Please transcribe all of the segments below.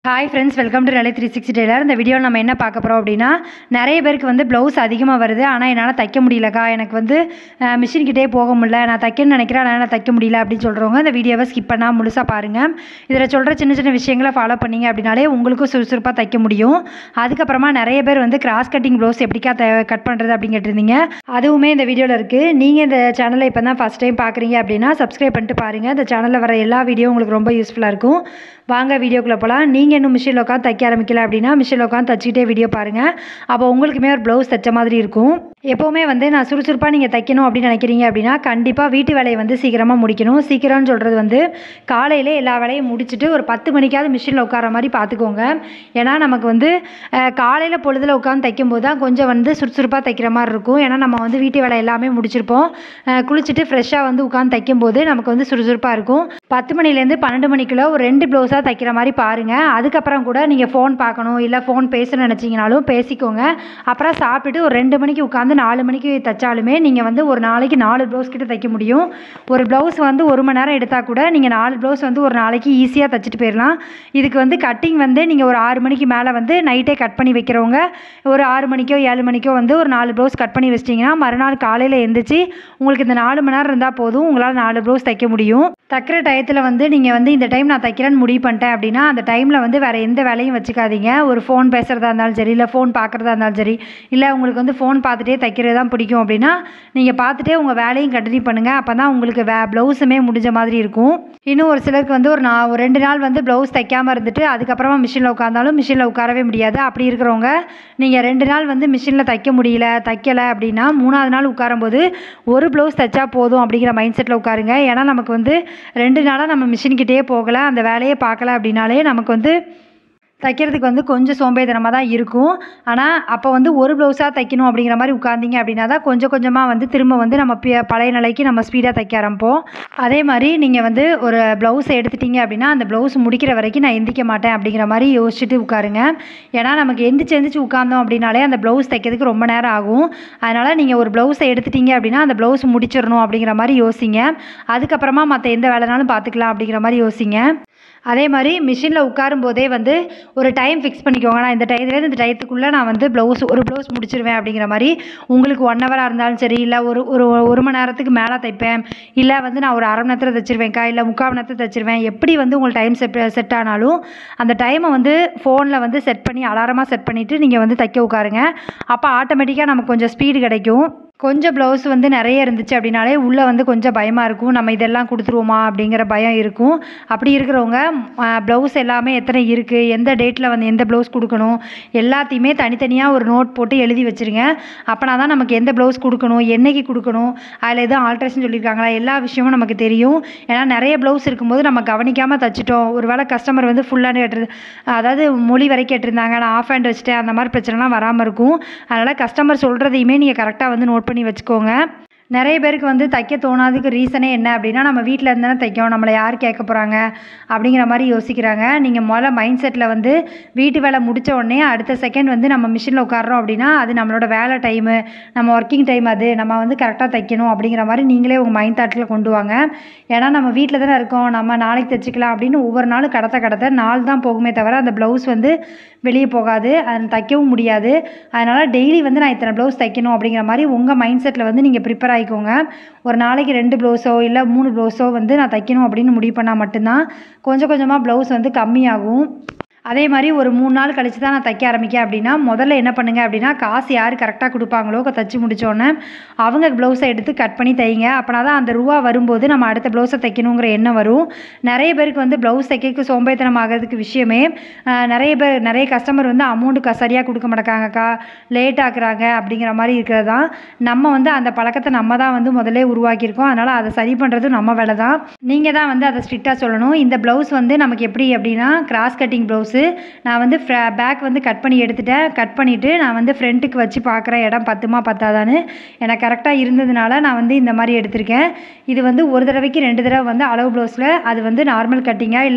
hi friends welcome to நிலை three sixty tailor இந்த வீடியோவில் நம்ம என்ன பார்க்க போகிறோம் அப்படின்னா நிறைய பேருக்கு வந்து ப்ளவுஸ் அதிகமாக வருது ஆனால் என்னால் தைக்க முடியலக்கா எனக்கு வந்து மிஷின் கிட்டே போக முடியல நான் தைக்கணும்னு நினைக்கிறேன் ஆனால் என்னால் தைக்க முடியல அப்படின்னு சொல்கிறவங்க இந்த வீடியோவை ஸ்கிப் பண்ணால் முழுசாக பாருங்கள் இதில் சொல்கிற சின்ன சின்ன விஷயங்களை ஃபாலோ பண்ணீங்க அப்படின்னாலே உங்களுக்கும் சுறுசுறுப்பாக தைக்க முடியும் அதுக்கப்புறமா நிறைய பேர் வந்து கிராஸ் கட்டிங் ப்ளவுஸ் எப்படிக்கா கட் பண்ணுறது அப்படின்னு கேட்டிருந்தீங்க அதுவுமே இந்த வீடியோவில் இருக்குது நீங்கள் இந்த சேனலை இப்போ தான் ஃபஸ்ட் டைம் பார்க்குறீங்க அப்படின்னா சப்ஸ்கிரைப் பண்ணிட்டு பாருங்கள் இந்த சேனலில் வர எல்லா வீடியோ உங்களுக்கு ரொம்ப யூஸ்ஃபுல்லாக இருக்கும் வாங்க வீடியோக்குள்ளே போகலாம் நீங்கள் இன்னும் மிஷினில் உட்காந்து தைக்க ஆரம்பிக்கல அப்படின்னா மிஷினில் உட்காந்து தச்சிக்கிட்டே வீடியோ பாருங்கள் அப்போ உங்களுக்குமே ஒரு ப்ளவுஸ் தைச்ச மாதிரி இருக்கும் எப்போவுமே வந்து நான் சுறுசுறுப்பாக நீங்கள் தைக்கணும் அப்படின்னு நினைக்கிறீங்க அப்படின்னா கண்டிப்பாக வீட்டு வேலையை வந்து சீக்கிரமாக முடிக்கணும் சீக்கிரம்னு சொல்கிறது வந்து காலையிலே எல்லா வேலையும் முடிச்சுட்டு ஒரு பத்து மணிக்காவது மிஷினில் உட்கார மாதிரி பார்த்துக்கோங்க ஏன்னா நமக்கு வந்து காலையில் பொழுதில் உட்காந்து தைக்கும்போது தான் கொஞ்சம் வந்து சுறுசுறுப்பாக தைக்கிற மாதிரி இருக்கும் ஏன்னா நம்ம வந்து வீட்டு வேலை எல்லாமே முடிச்சிருப்போம் அஹ் குளிச்சுட்டு ஃப்ரெஷ்ஷாக வந்து உட்காந்து தைக்கும்போது நமக்கு வந்து சுறுசுறுப்பாக இருக்கும் பத்து மணிலேருந்து பன்னெண்டு மணிக்குள்ளே ஒரு ரெண்டு ப்ளவுஸாக தைக்கிற மாதிரி பாருங்கள் அதுக்கப்புறம் கூட நீங்கள் ஃபோன் பார்க்கணும் இல்லை ஃபோன் பேசணும்னு நினச்சிங்கனாலும் பேசிக்கோங்க அப்புறம் சாப்பிட்டுட்டு ஒரு ரெண்டு மணிக்கு உட்காந்து நாலு மணிக்கு தைச்சாலுமே நீங்கள் வந்து ஒரு நாளைக்கு நாலு ப்ளவுஸ் கிட்ட தைக்க முடியும் ஒரு ப்ளவுஸ் வந்து ஒரு மணி நேரம் எடுத்தால் கூட நீங்கள் நாலு ப்ளவுஸ் வந்து ஒரு நாளைக்கு ஈஸியாக தைச்சிட்டு போயிடலாம் இதுக்கு வந்து கட்டிங் வந்து நீங்கள் ஒரு ஆறு மணிக்கு மேலே வந்து நைட்டே கட் பண்ணி வைக்கிறவங்க ஒரு ஆறு மணிக்கோ ஏழு மணிக்கோ வந்து ஒரு நாலு ப்ளவுஸ் கட் பண்ணி வச்சிட்டிங்கன்னா மறுநாள் காலையில் எந்திரிச்சு உங்களுக்கு இந்த நாலு மணி நேரம் இருந்தால் போதும் உங்களால் நாலு ப்ளவுஸ் தைக்க முடியும் தைக்கிற டயத்தில் வந்து நீங்கள் வந்து இந்த டைம் நான் தைக்கிறேன்னு முடிவு பண்ணிட்டேன் அப்படின்னா அந்த டைமில் வந்து வேறு எந்த வேலையும் வச்சுக்காதீங்க ஒரு ஃபோன் பேசுகிறதா இருந்தாலும் சரி இல்லை ஃபோன் பார்க்குறதா இருந்தாலும் சரி இல்லை உங்களுக்கு வந்து ஃபோன் பார்த்துட்டே தைக்கிறது தான் பிடிக்கும் அப்படின்னா நீங்கள் பார்த்துட்டே உங்கள் வேலையும் கண்டினியூ பண்ணுங்கள் அப்போ தான் உங்களுக்கு வே ப்ளவுஸுமே முடிஞ்ச மாதிரி இருக்கும் இன்னும் ஒரு சிலருக்கு வந்து ஒரு நான் ஒரு ரெண்டு நாள் வந்து ப்ளவுஸ் தைக்காமல் இருந்துட்டு அதுக்கப்புறமா மிஷினில் உட்காந்தாலும் மிஷினில் உட்காரவே முடியாது அப்படி இருக்கிறவங்க நீங்கள் ரெண்டு நாள் வந்து மிஷினில் தைக்க முடியல தைக்கலை அப்படின்னா மூணாவது நாள் உட்காரும்போது ஒரு ப்ளவுஸ் தைச்சா போதும் அப்படிங்கிற மைண்ட் செட்டில் உட்காருங்க ஏன்னா நமக்கு வந்து ரெண்டு நாளாக நம்ம மிஷின்கிட்டே போகலை அந்த வேலையை பார்க்கல அப்படின்னாலே நமக்கு வந்து தைக்கிறதுக்கு வந்து கொஞ்சம் சோம்பேறித்தனமாக தான் இருக்கும் ஆனால் அப்போ வந்து ஒரு ப்ளவுஸாக தைக்கணும் அப்படிங்கிற மாதிரி உட்காந்திங்க அப்படின்னா தான் கொஞ்சம் கொஞ்சமாக வந்து திரும்ப வந்து நம்ம பி- பழைய நிலைக்கு நம்ம ஸ்பீடாக தைக்க ஆரம்பிப்போம் அதே மாதிரி நீங்கள் வந்து ஒரு ப்ளவுஸை எடுத்துட்டீங்க அப்படின்னா அந்த ப்ளவுஸ் முடிக்கிற வரைக்கும் நான் எந்திக்க மாட்டேன் அப்படிங்கிற மாதிரி யோசிச்சுட்டு உட்காருங்க ஏன்னா நமக்கு எந்திரிச்சு எந்திரிச்சு உட்காந்தோம் அப்படின்னாலே அந்த ப்ளவுஸ் தைக்கிறதுக்கு ரொம்ப நேரம் ஆகும் அதனால் நீங்கள் ஒரு ப்ளவுஸை எடுத்துட்டீங்க அப்படின்னா அந்த ப்ளவுஸ் முடிச்சிடணும் அப்படிங்கிற மாதிரி யோசிங்க அதுக்கப்புறமா மற்ற எந்த வேலைனாலும் பார்த்துக்கலாம் அப்படிங்கிற மாதிரி யோசிங்க அதே மாதிரி மிஷினில் உட்காரும் போதே வந்து ஒரு டைம் ஃபிக்ஸ் பண்ணிக்கோங்க நான் இந்த டயத்துலேருந்து இந்த டயத்துக்குள்ளே நான் வந்து ப்ளவுஸ் ஒரு ப்ளவுஸ் முடிச்சிருவேன் அப்படிங்கிற மாதிரி உங்களுக்கு ஒன் ஹவராக இருந்தாலும் சரி இல்லை ஒரு ஒரு ஒரு மணி நேரத்துக்கு மேலே தைப்பேன் இல்லை வந்து நான் ஒரு அரை மணி நேரத்தில் தைச்சிருவேன்க்கா இல்லை முக்கால் மணி நேரத்தில் தைச்சிருவேன் எப்படி வந்து உங்களுக்கு டைம் செட் செட் ஆனாலும் அந்த டைமை வந்து ஃபோனில் வந்து செட் பண்ணி அலாரமாக செட் பண்ணிவிட்டு நீங்கள் வந்து தைக்க உட்காருங்க அப்போ ஆட்டோமேட்டிக்காக நமக்கு கொஞ்சம் ஸ்பீடு கிடைக்கும் கொஞ்சம் ப்ளவுஸ் வந்து நிறைய இருந்துச்சு அப்படின்னாலே உள்ளே வந்து கொஞ்சம் பயமாக இருக்கும் நம்ம இதெல்லாம் கொடுத்துருவோமா அப்படிங்கிற பயம் இருக்கும் அப்படி இருக்கிறவங்க ப்ளவுஸ் எல்லாமே எத்தனை இருக்குது எந்த டேட்டில் வந்து எந்த ப்ளவுஸ் கொடுக்கணும் எல்லாத்தையுமே தனித்தனியாக ஒரு நோட் போட்டு எழுதி வச்சுருங்க அப்போனா தான் நமக்கு எந்த ப்ளவுஸ் கொடுக்கணும் என்னைக்கு கொடுக்கணும் அதில் எதுவும் ஆல்ட்ரேஷன் சொல்லியிருக்காங்களா எல்லா விஷயமும் நமக்கு தெரியும் ஏன்னா நிறைய ப்ளவுஸ் இருக்கும்போது நம்ம கவனிக்காமல் தச்சிட்டோம் ஒருவேளை கஸ்டமர் வந்து ஃபுல்லாக கேட்டு அதாவது மொழி வரை கேட்டிருந்தாங்க நான் ஆஃப் ஹேண்ட் வச்சுட்டேன் அந்த மாதிரி பிரச்சனைலாம் வராமல் இருக்கும் அதனால் கஸ்டமர் சொல்கிறதையுமே நீங்கள் கரெக்டாக வந்து நோட் பண்ணி வச்சுக்கோங்க நிறைய பேருக்கு வந்து தைக்க தோணாததுக்கு ரீசனே என்ன அப்படின்னா நம்ம வீட்டில் இருந்தானே தைக்கோம் நம்மளை யார் கேட்க போகிறாங்க அப்படிங்கிற மாதிரி யோசிக்கிறாங்க நீங்கள் முதல்ல மைண்ட் செட்டில் வந்து வீட்டு வேலை முடித்த உடனே அடுத்த செகண்ட் வந்து நம்ம மிஷினில் உட்காரோம் அப்படின்னா அது நம்மளோட வேலை டைமு நம்ம ஒர்க்கிங் டைம் அது நம்ம வந்து கரெக்டாக தைக்கணும் அப்படிங்கிற மாதிரி நீங்களே உங்கள் மைண்ட் தாட்டில் கொண்டு வாங்க ஏன்னா நம்ம வீட்டில் தானே இருக்கோம் நம்ம நாளைக்கு தைச்சிக்கலாம் அப்படின்னு ஒவ்வொரு நாளும் கடத்த கடத்த நாள் தான் போகுமே தவிர அந்த ப்ளவுஸ் வந்து வெளியே போகாது அதை தைக்கவும் முடியாது அதனால் டெய்லி வந்து நான் இத்தனை ப்ளவுஸ் தைக்கணும் அப்படிங்கிற மாதிரி உங்கள் மைண்ட் செட்டில் வந்து நீங்கள் ப்ரிப்பேர் ஆகிக்கோங்க ஒரு நாளைக்கு ரெண்டு ப்ளவுஸோ இல்லை மூணு ப்ளவுஸோ வந்து நான் தைக்கணும் அப்படின்னு முடிவு பண்ணால் மட்டும்தான் கொஞ்சம் கொஞ்சமாக ப்ளவுஸ் வந்து கம்மியாகும் அதே மாதிரி ஒரு மூணு நாள் கழிச்சு தான் நான் தைக்க ஆரம்பிக்கேன் அப்படின்னா முதல்ல என்ன பண்ணுங்க அப்படின்னா காசு யார் கரெக்டாக கொடுப்பாங்களோ தச்சு முடிச்சோடனே அவங்க ப்ளவுஸை எடுத்து கட் பண்ணி தைங்க அப்போனா தான் அந்த ரூபா வரும்போது நம்ம அடுத்த ப்ளவுஸை தைக்கணுங்கிற எண்ணம் வரும் நிறைய பேருக்கு வந்து ப்ளவுஸ் தைக்க சோம்பேத்தனம் ஆகிறதுக்கு விஷயமே ஆஹ், நிறைய பேர் நிறைய கஸ்டமர் வந்து அமௌண்ட்டு சரியாக கொடுக்க மாட்டேங்காங்கக்கா லேட் ஆக்குறாங்க அப்படிங்கிற மாதிரி இருக்கிறது தான் நம்ம வந்து அந்த பழக்கத்தை நம்ம தான் வந்து முதல்ல உருவாக்கியிருக்கோம் அதனால் அதை சரி பண்ணுறது நம்ம வேலை தான் நீங்கள் தான் வந்து அதை ஸ்ட்ரிக்டாக சொல்லணும் இந்த ப்ளவுஸ் வந்து நமக்கு எப்படி அப்படின்னா கிராஸ் கட்டிங் ப்ளவுஸு நான் வந்து பேக் வந்து கட் பண்ணி எடுத்துட்டேன் கட் பண்ணிவிட்டு நான் வந்து ஃப்ரண்ட்டுக்கு வச்சு பார்க்குற இடம் பத்துமா பத்தாதான்னு எனக்கு கரெக்டாக இருந்ததுனால நான் வந்து இந்த மாதிரி எடுத்திருக்கேன் இது வந்து ஒரு தடவைக்கு ரெண்டு தடவை வந்து அளவு ப்ளவுஸில் அது வந்து நார்மல் கட்டிங்காக இல்லை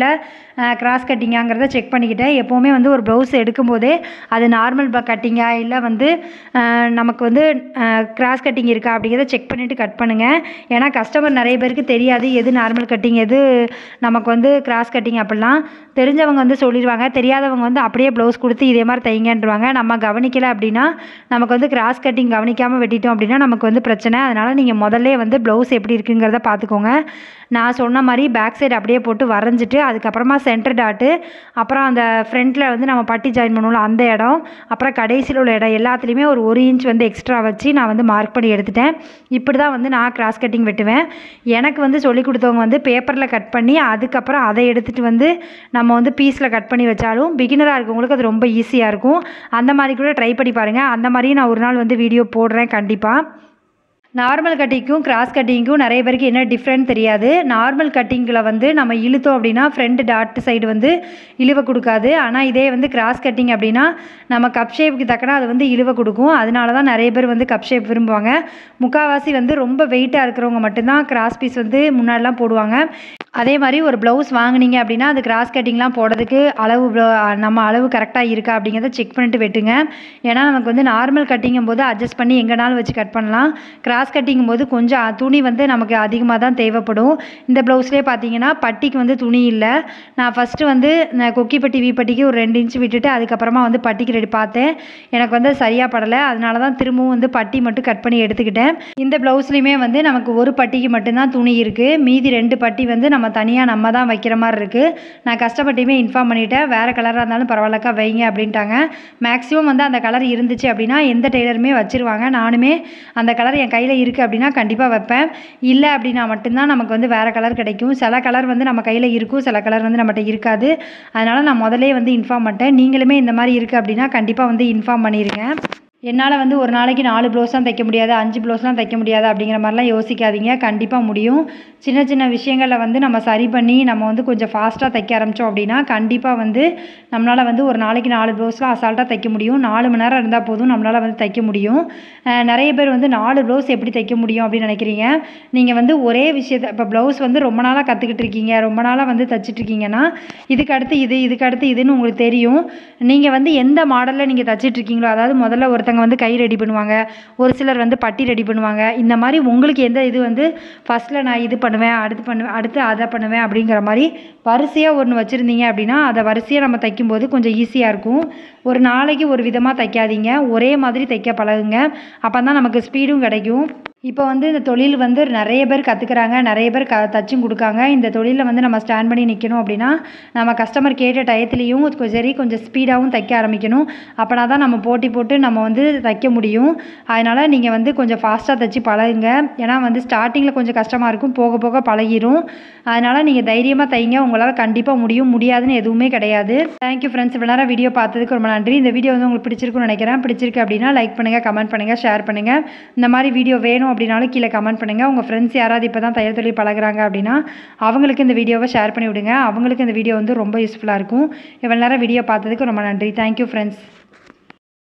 கிராஸ் கட்டிங்காங்கிறத செக் பண்ணிக்கிட்டேன் எப்போவுமே வந்து ஒரு ப்ளவுஸ் எடுக்கும்போதே அது நார்மல் கட்டிங்கா இல்லை வந்து அஹ், நமக்கு வந்து கிராஸ் கட்டிங் இருக்கா அப்படிங்கிறத செக் பண்ணிவிட்டு கட் பண்ணுங்கள் ஏன்னா கஸ்டமர் நிறைய பேருக்கு தெரியாது எது நார்மல் கட்டிங் எது நமக்கு வந்து கிராஸ் கட்டிங் அப்படிலாம் தெரிஞ்சவங்க வந்து சொல்லிடுவாங்க தெரியாதவங்க வந்து அப்படியே ப்ளவுஸ் கொடுத்து இதே மாதிரி தைங்கன்றுவாங்க நம்ம கவனிக்கல அப்படின்னா நமக்கு வந்து கிராஸ் கட்டிங் கவனிக்காமல் வெட்டிட்டோம் அப்படின்னா நமக்கு வந்து பிரச்சனை அதனால் நீங்கள் முதல்ல வந்து ப்ளவுஸ் எப்படி இருக்குங்கிறத பார்த்துக்கோங்க நான் சொன்ன மாதிரி பேக் சைடு அப்படியே போட்டு வரைஞ்சிட்டு அதுக்கப்புறமா சென்டர் டாட்டு அப்புறம் அந்த ஃப்ரண்ட்டில் வந்து நம்ம பட்டி ஜாயின் பண்ணுவோம்ல அந்த இடம் அப்புறம் கடைசியில் உள்ள இடம் எல்லாத்துலேயுமே ஒரு ஒரு இன்ச் வந்து எக்ஸ்ட்ரா வச்சு நான் வந்து மார்க் பண்ணி எடுத்துட்டேன் இப்படி தான் வந்து நான் கிராஸ் கட்டிங் வெட்டுவேன் எனக்கு வந்து சொல்லி கொடுத்தவங்க வந்து பேப்பரில் கட் பண்ணி அதுக்கப்புறம் அதை எடுத்துகிட்டு வந்து நம்ம வந்து பீஸில் கட் பண்ணி வச்சாலும் பிகினராக இருக்கவங்களுக்கு அது ரொம்ப ஈஸியாக இருக்கும் அந்த மாதிரி கூட ட்ரை பண்ணி பாருங்கள் அந்த மாதிரியும் நான் ஒரு நாள் வந்து வீடியோ போடுறேன் கண்டிப்பாக நார்மல் கட்டிங்க்கும் கிராஸ் கட்டிங்க்கும் நிறைய பேருக்கு என்ன டிஃப்ரெண்ட் தெரியாது நார்மல் கட்டிங்கில் வந்து நம்ம இழுத்தோம் அப்படின்னா ஃப்ரண்ட் டாட் சைடு வந்து இழுவை கொடுக்காது ஆனால் இதே வந்து கிராஸ் கட்டிங் அப்படின்னா நம்ம கப் ஷேப்புக்கு தக்கன அது வந்து இழுவை கொடுக்கும் அதனால தான் நிறைய பேர் வந்து கப் ஷேப் விரும்புவாங்க முக்கால்வாசி வந்து ரொம்ப வெயிட்டாக இருக்கிறவங்க மட்டும்தான் கிராஸ் பீஸ் வந்து முன்னாடிலாம் போடுவாங்க அதே மாதிரி ஒரு ப்ளவுஸ் வாங்குனீங்க அப்படின்னா அது கிராஸ் கட்டிங்லாம் போடுறதுக்கு அளவு blow- நம்ம அளவு கரெக்டாக இருக்கா அப்படிங்கிறத செக் பண்ணிட்டு வெட்டுங்க ஏன்னா நமக்கு வந்து நார்மல் கட்டிங்கும் போது அட்ஜஸ்ட் பண்ணி எங்கேனாலும் வச்சு கட் பண்ணலாம் கிராஸ் கட்டிங்கும் போது கொஞ்சம் அ- துணி வந்து நமக்கு அதிகமாக தான் தேவைப்படும் இந்த ப்ளவுஸ்லேயே பார்த்தீங்கன்னா பட்டிக்கு வந்து துணி இல்லை நான் ஃபஸ்ட்டு வந்து நான் கொக்கி பட்டி வி பட்டிக்கு ஒரு ரெண்டு இன்ச் விட்டுட்டு அதுக்கப்புறமா வந்து பட்டிக்கு ரெடி பார்த்தேன் எனக்கு வந்து சரியாக படலை அதனால தான் திரும்பவும் வந்து பட்டி மட்டும் கட் பண்ணி எடுத்துக்கிட்டேன் இந்த ப்ளவுஸ்லையுமே வந்து நமக்கு ஒரு பட்டிக்கு மட்டும்தான் துணி இருக்குது மீதி ரெண்டு பட்டி வந்து நம்ம தனியாக நம்ம தான் வைக்கிற மாதிரி இருக்குது நான் கஷ்டப்பட்டுமே இன்ஃபார்ம் பண்ணிட்டேன் வேறு கலராக இருந்தாலும் பரவாயில்லக்கா வைங்க அப்படின்ட்டாங்க மேக்ஸிமம் வந்து அந்த கலர் இருந்துச்சு அப்படின்னா எந்த டெய்லருமே வச்சிருவாங்க நானுமே அந்த கலர் என் கையில் இருக்குது அப்படின்னா கண்டிப்பாக வைப்பேன் இல்லை அப்படின்னா மட்டும்தான் நமக்கு வந்து வேறு கலர் கிடைக்கும் சில கலர் வந்து நம்ம கையில் இருக்கும் சில கலர் வந்து நம்மகிட்ட இருக்காது அதனால் நான் முதலே வந்து இன்ஃபார்ம் பண்ணிட்டேன் நீங்களுமே இந்த மாதிரி இருக்குது அப்படின்னா கண்டிப்பாக வந்து இன்ஃபார்ம் பண்ணிடுங்க என்னால் வந்து ஒரு நாளைக்கு நாலு ப்ளவுஸ் தான் தைக்க முடியாது அஞ்சு ப்ளவுஸ்லாம் தைக்க முடியாது அப்படிங்கிற மாதிரிலாம் யோசிக்காதீங்க கண்டிப்பாக முடியும் சின்ன சின்ன விஷயங்களில் வந்து நம்ம சரி பண்ணி நம்ம வந்து கொஞ்சம் ஃபாஸ்ட்டாக தைக்க ஆரம்பித்தோம் அப்படின்னா கண்டிப்பாக வந்து நம்மளால் வந்து ஒரு நாளைக்கு நாலு ப்ளவுஸ்லாம் அசால்ட்டாக தைக்க முடியும் நாலு மணி நேரம் இருந்தால் போதும் நம்மளால் வந்து தைக்க முடியும் அஹ் நிறைய பேர் வந்து நாலு ப்ளவுஸ் எப்படி தைக்க முடியும் அப்படின்னு நினைக்கிறீங்க நீங்கள் வந்து ஒரே விஷயத்தை இப்போ ப்ளவுஸ் வந்து ரொம்ப நாளாக கற்றுக்கிட்டு இருக்கீங்க ரொம்ப நாளாக வந்து தைச்சிட்டு இருக்கீங்கன்னா இதுக்கு அடுத்து இது இதுக்கு அடுத்து இதுன்னு உங்களுக்கு தெரியும் நீங்கள் வந்து எந்த மாடலில் நீங்கள் தச்சிட்டு இருக்கீங்களோ அதாவது முதல்ல ஒருத்தங்க வந்து கை ரெடி பண்ணுவாங்க ஒரு சிலர் வந்து பட்டி ரெடி பண்ணுவாங்க இந்த மாதிரி உங்களுக்கு எந்த இது வந்து ஃபஸ்ட்டில் நான் இது பண்ணுவேன் அடுத்து பண்ணுவேன் அடுத்து அதை பண்ணுவேன் அப்படிங்கிற மாதிரி வரிசையாக ஒன்று வச்சுருந்தீங்க அப்படின்னா அதை வரிசையாக நம்ம தைக்கும்போது கொஞ்சம் ஈஸியாக இருக்கும் ஒரு நாளைக்கு ஒரு விதமாக தைக்காதீங்க ஒரே மாதிரி தைக்க பழகுங்க அப்போ தான் நமக்கு ஸ்பீடும் கிடைக்கும் இப்போ வந்து இந்த தொழில் வந்து நிறைய பேர் கற்றுக்குறாங்க நிறைய பேர் க தச்சும் கொடுக்காங்க இந்த தொழிலில் வந்து நம்ம ஸ்டாண்ட் பண்ணி நிற்கணும் அப்படின்னா நம்ம கஸ்டமர் கேட்ட டயத்துலேயும் கொ- சரி கொஞ்சம் ஸ்பீடாகவும் தைக்க ஆரம்பிக்கணும் அப்போனா தான் நம்ம போட்டி போட்டு நம்ம வந்து தைக்க முடியும் அதனால் நீங்கள் வந்து கொஞ்சம் ஃபாஸ்ட்டாக தைச்சி பழகுங்க ஏன்னா வந்து ஸ்டார்டிங்கில் கொஞ்சம் கஷ்டமாக இருக்கும் போக போக பழகிரும் அதனால் நீங்கள் தைரியமாக தைங்க உங்களால் கண்டிப்பாக முடியும் முடியாதுன்னு எதுவுமே கிடையாது தேங்க்யூ ஃப்ரெண்ட்ஸ் இவ்வளோ நேரம் வீடியோ பார்த்ததுக்கு ரொம்ப நன்றி இந்த வீடியோ வந்து உங்களுக்கு பிடிச்சிருக்குன்னு நினைக்கிறேன் பிடிச்சிருக்கு அப்படின்னா லைக் பண்ணுங்கள் கமெண்ட் பண்ணுங்கள் ஷேர் பண்ணுங்கள் இந்த மாதிரி வீடியோ வேணும் அப்படின்னாலும் கீழே கமெண்ட் பண்ணுங்கள் உங்கள் ஃப்ரெண்ட்ஸ் யாராவது இப்போ தான் தையல் தொழில் பழகுறாங்க அப்படின்னா அவங்களுக்கு இந்த வீடியோவை ஷேர் பண்ணி விடுங்க அவங்களுக்கு இந்த வீடியோ வந்து ரொம்ப யூஸ்ஃபுல்லாக இருக்கும் இவ்வளோ நேரம் வீடியோ பார்த்ததுக்கு ரொம்ப நன்றி தேங்க்யூ ஃப்ரெண்ட்ஸ்